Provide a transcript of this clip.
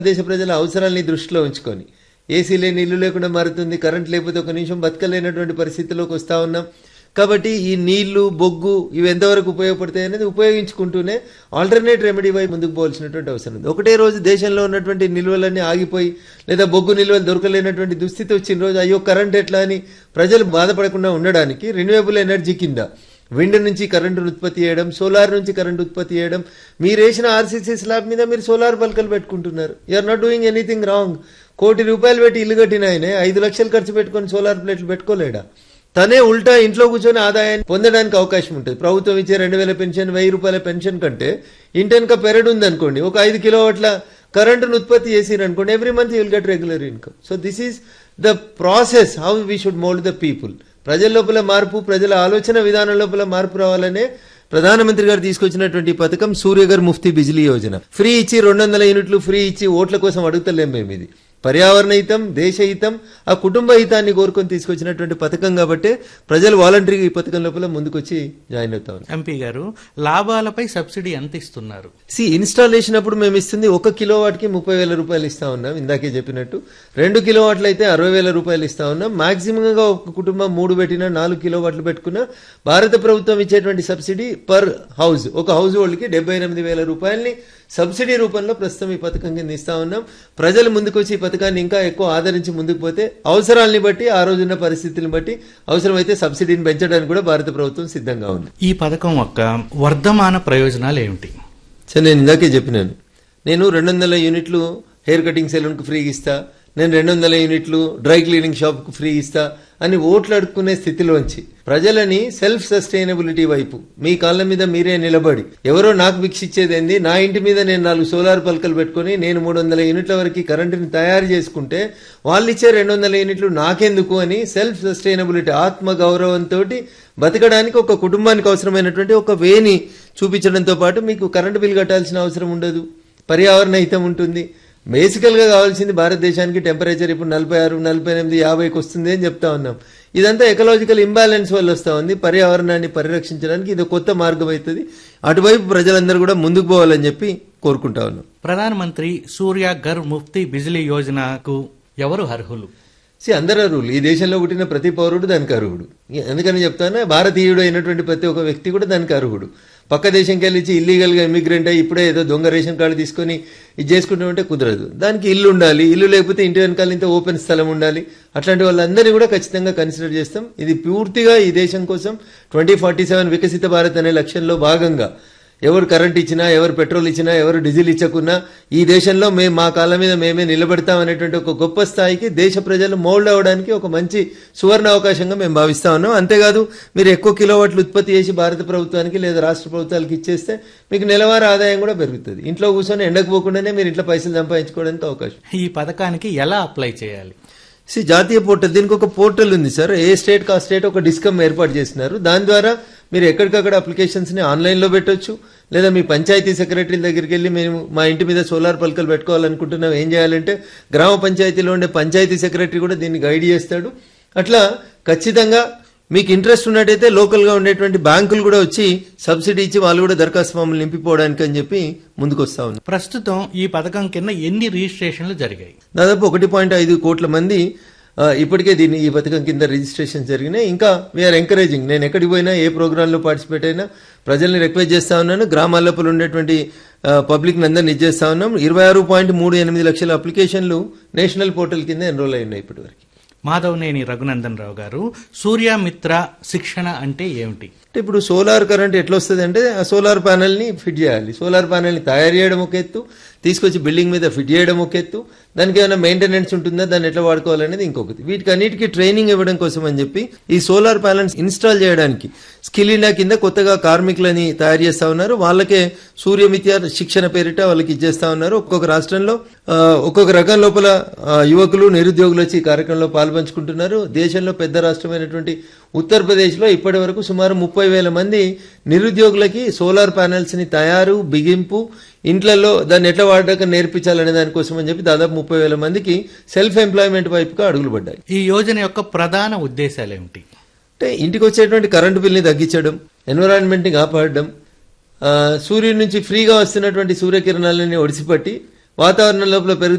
దేశ ప్రజల అవసరాల్ని దృష్టిలో ఉంచుకొని ఏసీ లేని ఇల్లు లేకుండా మారుతుంది కరెంట్ లేకపోతే ఒక నిమిషం బతకలేనటువంటి పరిస్థితిలోకి వస్తా ఉన్నాం కాబట్టి ఈ నీళ్లు బొగ్గు ఇవి ఎంతవరకు ఉపయోగపడతాయి అనేది ఉపయోగించుకుంటూనే ఆల్టర్నేట్ రెమెడీ వైపు ముందుకు పోవాల్సినటువంటి అవసరం ఉంది ఒకటే రోజు దేశంలో ఉన్నటువంటి నిల్వలన్నీ ఆగిపోయి లేదా బొగ్గు నిల్వలు దొరకలేనటువంటి దుస్థితి వచ్చిన రోజు అయ్యో కరెంట్ ఎట్లా అని ప్రజలు బాధపడకుండా ఉండడానికి రెన్యూవబుల్ ఎనర్జీ కింద విండ్ నుంచి కరెంటు ఉత్పత్తి చేయడం సోలార్ నుంచి కరెంటు ఉత్పత్తి చేయడం మీరు వేసిన ఆర్సీసీ స్లాబ్ మీద మీరు సోలార్ బల్కలు పెట్టుకుంటున్నారు you are not doing anything wrong కోటి రూపాయలు పెట్టి ఇల్లు కట్టిన ఆయనే ఐదు లక్షలు ఖర్చు పెట్టుకొని సోలార్ ప్లేట్లు పెట్టుకోలేడా తనే ఉల్టా ఇంట్లో కూర్చొని ఆదాయాన్ని పొందడానికి అవకాశం ఉంటుంది ప్రభుత్వం ఇచ్చే రెండు వేల పెన్షన్ వెయ్యి రూపాయల పెన్షన్ కంటే ఇంటెనక పెరడు ఉంది అనుకోండి ఒక ఐదు కిలోవాట్ల కరెంటును ఉత్పత్తి చేసిరు అనుకోండి every month will get regular income so this is the process how we should mould the people ప్రజల లోపల మార్పు ప్రజల ఆలోచన విధానం లోపల మార్పు రావాలనే ప్రధానమంత్రి గారు తీసుకొచ్చినటువంటి పథకం సూర్యగర్ ముఫ్తీ బిజిలీ యోజన ఫ్రీ ఇచ్చి రెండు వందల యూనిట్లు ఫ్రీ ఇచ్చి ఓట్ల కోసం అడుగుతలేం మేము ఇది పర్యావరణ హితం దేశ హితం ఆ కుటుంబ హితాన్ని కోరుకొని తీసుకొచ్చినటువంటి పథకం కాబట్టి ప్రజలు వాలంటరీగా ఈ పథకం లోపల ముందుకొచ్చి జాయిన్ అవుతా ఉన్నారు ఎంపీ గారు లాభాలపై సబ్సిడీ ఎంత ఇస్తున్నారు సి ఇన్స్టాలేషన్ అప్పుడు మేము ఇస్తుంది ఒక కిలో వాట్కి ముప్పై వేల రూపాయలు ఇస్తా ఉన్నాం ఇందాకే చెప్పినట్టు రెండు కిలో వాట్లు అయితే అరవై వేల రూపాయలు ఇస్తా ఉన్నాం మాక్సిమం గా ఒక కుటుంబం మూడు పెట్టినా నాలుగు కిలో వాట్లు పెట్టుకున్నా భారత ప్రభుత్వం ఇచ్చేటువంటి సబ్సిడీ పర్ హౌస్ ఒక హౌస్ హోల్డ్కి డెబ్బై ఎనిమిది వేల రూపాయలని సబ్సిడీ రూపంలో ప్రస్తుతం ఈ పథకం కింద ఇస్తా ఉన్నాం ప్రజలు ముందుకొచ్చి ఈ పథకాన్ని ఇంకా ఎక్కువ ఆదరించి ముందుకు పోతే అవసరాల్ని బట్టి ఆ రోజున్న పరిస్థితులను బట్టి అవసరమైతే సబ్సిడీని పెంచడానికి కూడా భారత ప్రభుత్వం సిద్ధంగా ఉంది ఈ పథకం యొక్క వర్ధమాన ప్రయోజనాలు ఏమిటి సరే నేను ఇందాకే చెప్పినాను నేను రెండు వందల యూనిట్లు హెయిర్ కటింగ్ సెలూన్కి ఫ్రీ ఇస్తా నేను రెండు వందల యూనిట్లు డ్రై క్లీనింగ్ షాప్కు ఫ్రీ ఇస్తా అని ఓట్లు అడుక్కునే స్థితిలోంచి ప్రజలని సెల్ఫ్ సస్టైనబిలిటీ వైపు మీ కాళ్ళ మీద మీరే నిలబడి ఎవరో నాకు భిక్షిచ్చేదేంది నా ఇంటి మీద నేను నాలుగు సోలార్ పలకలు పెట్టుకుని నేను మూడు వందల యూనిట్ల వరకు కరెంటుని తయారు చేసుకుంటే వాళ్ళు ఇచ్చే రెండు వందల యూనిట్లు నాకెందుకు అని సెల్ఫ్ సస్టైనబిలిటీ ఆత్మ గౌరవంతో బతకడానికి ఒక కుటుంబానికి అవసరమైనటువంటి ఒక వేని చూపించడంతో పాటు మీకు కరెంటు బిల్ కట్టాల్సిన అవసరం ఉండదు పర్యావరణ హితం ఉంటుంది బేసికల్ గా కావాల్సింది భారతదేశానికి టెంపరేచర్ ఇప్పుడు నలభై ఆరు నలభై ఎనిమిది యాభైకి వస్తుంది అని చెప్తా ఉన్నాం ఇదంతా ఎకలాజికల్ ఇంబ్యాలెన్స్ వల్ల వస్తా ఉంది పర్యావరణాన్ని పరిరక్షించడానికి ఇది కొత్త మార్గం అవుతుంది అటువైపు ప్రజలందరూ కూడా ముందుకు పోవాలని చెప్పి కోరుకుంటా ఉన్నాం ప్రధానమంత్రి సూర్య గర్ ముఫ్తీ బిజిలీ యోజనకు ఎవరు అర్హులు సి అందరూ అర్హులు ఈ దేశంలో పుట్టిన ప్రతి పౌరుడు దానికి అర్హుడు ఎందుకని చెప్తానా భారతీయుడు అయినటువంటి ప్రతి ఒక్క వ్యక్తి కూడా దానికి అర్హుడు పక్క దేశంకి వెళ్ళి ఇల్లీగల్ గా ఇమిగ్రెంట్ అయ్యి ఇప్పుడే ఏదో దొంగ రేషన్ కార్డు తీసుకొని ఇది చేసుకుంటామంటే కుదరదు దానికి ఇల్లు ఉండాలి ఇల్లు లేకపోతే ఇంటి వెనకాల ఇంత ఓపెన్ స్థలం ఉండాలి అట్లాంటి వాళ్ళందరినీ కూడా ఖచ్చితంగా కన్సిడర్ చేస్తాం ఇది పూర్తిగా ఈ దేశం కోసం ట్వంటీ ఫార్టీ సెవెన్ వికసిత భారత్ అనే లక్ష్యంలో భాగంగా ఎవరు కరెంట్ ఇచ్చినా ఎవరు పెట్రోల్ ఇచ్చినా ఎవరు డీజిల్ ఇచ్చకున్నా ఈ దేశంలో మేము మా కాళ్ళ మీద మేమే నిలబెడతాం అనేటువంటి ఒక గొప్ప స్థాయికి దేశ ప్రజలు మోల్డ్ అవ్వడానికి ఒక మంచి సువర్ణ అవకాశంగా మేము భావిస్తా ఉన్నాం అంతేకాదు మీరు ఎక్కువ కిలోవాట్లు ఉత్పత్తి చేసి భారత ప్రభుత్వానికి లేదా రాష్ట్ర ప్రభుత్వాలకు ఇచ్చేస్తే మీకు నెలవారీ ఆదాయం కూడా పెరుగుతుంది ఇంట్లో కూర్చొని ఎండకు పోకుండానే మీరు ఇంట్లో పైసలు సంపాదించుకోవడానికి అవకాశం ఈ పథకానికి ఎలా అప్లై చేయాలి సి జాతీయ పోర్టల్ దీనికి ఒక పోర్టల్ ఉంది సార్ ఏ స్టేట్ కా స్టేట్ ఒక డిస్కమ్ ఏర్పాటు చేసినారు దాని ద్వారా మీరు ఎక్కడికక్కడ అప్లికేషన్స్ ని ఆన్లైన్ లో పెట్టొచ్చు లేదా మీ పంచాయతీ సెక్రటరీ దగ్గరికి వెళ్ళి మేము మా ఇంటి మీద సోలార్ పలకలు పెట్టుకోవాలనుకుంటున్నాం ఏం చేయాలంటే గ్రామ పంచాయతీలో ఉండే పంచాయతీ సెక్రటరీ కూడా దీన్ని గైడ్ చేస్తాడు అట్లా ఖచ్చితంగా మీకు ఇంట్రెస్ట్ ఉన్నట్టయితే లోకల్ గా ఉండేటువంటి బ్యాంకులు కూడా వచ్చి సబ్సిడీ ఇచ్చి వాళ్ళు కూడా దరఖాస్తు ఫామ్లు నింపిపోవడానికి అని చెప్పి ముందుకు వస్తా ఉన్నారు ప్రస్తుతం ఈ పథకం కింద ఎన్ని రిజిస్ట్రేషన్లు జరిగాయి దాదాపు ఒకటి పాయింట్ ఐదు కోట్ల మంది ఆ, ఇప్పటికే దీన్ని ఈ పథకం కింద రిజిస్ట్రేషన్ జరిగినాయి ఇంకా వీఆర్ ఎంకరేజింగ్ నేను ఎక్కడికి పోయినా ఏ ప్రోగ్రాంలో పార్టిసిపేట్ అయినా ప్రజల్ని రిక్వెస్ట్ చేస్తా ఉన్నాను గ్రామాల లోపల ఉండేటువంటి పబ్లిక్ అందరిని ఇచ్చేస్తా ఉన్నాం ఇరవై ఆరు పాయింట్ మూడు ఎనిమిది లక్షల అప్లికేషన్లు నేషనల్ పోర్టల్ కింద ఎన్రోల్ అయి ఉన్నాయి ఇప్పటివరకు మాధవనేని రఘునందన్ రావు గారు సూర్యమిత్ర శిక్షణ అంటే ఏమిటి అంటే ఇప్పుడు సోలార్ కరెంట్ ఎట్లా వస్తుంది అంటే ఆ సోలార్ ప్యానెల్ ని ఫిట్ చేయాలి సోలార్ ప్యానెల్ ని తయారు చేయడం ఒక ఎత్తు తీసుకొచ్చి బిల్డింగ్ మీద ఫిట్ చేయడం ఒక ఎత్తు దానికి ఏమైనా మెయింటెనెన్స్ ఉంటుందా దాన్ని ఎట్లా వాడుకోవాలనేది ఇంకొకటి వీటికి అన్నిటికీ ట్రైనింగ్ ఇవ్వడం కోసం అని చెప్పి ఈ సోలార్ ప్యానెల్స్ ఇన్స్టాల్ చేయడానికి స్కిల్ ఇండియా కింద కొత్తగా కార్మికులని తయారు చేస్తా ఉన్నారు వాళ్ళకే సూర్యమిత్య శిక్షణ పేరిట వాళ్ళకి ఇచ్చేస్తా ఉన్నారు ఒక్కొక్క రాష్ట్రంలో ఆ, ఒక్కొక్క రకం లోపల ఆ, యువకులు నిరుద్యోగులు వచ్చి ఈ కార్యక్రమంలో పాల్పంచుకుంటున్నారు దేశంలో పెద్ద రాష్ట్రమైనటువంటి ఉత్తరప్రదేశ్ లో ఇప్పటి వరకు సుమారు ముప్పై వేల మంది నిరుద్యోగులకి సోలార్ ప్యానెల్స్ ని తయారు బిగింపు ఇంట్లలో దాన్ని ఎట్లా వాడక నేర్పించాలనే దానికోసం అని చెప్పి దాదాపు ముప్పై వేల మందికి సెల్ఫ్ ఎంప్లాయ్మెంట్ వైపుగా అడుగులు పడ్డాయి ఈ యోజన యొక్క ప్రధాన ఉద్దేశాలు ఏమిటి అంటే ఇంటికి వచ్చేటువంటి కరెంటు బిల్ని తగ్గించడం ఎన్విరాన్మెంట్ని కాపాడడం ఆ, సూర్యుడి నుంచి ఫ్రీగా వస్తున్నటువంటి సూర్యకిరణాలని ఒడిసిపట్టి వాతావరణం లోపల పెరుగుతున్న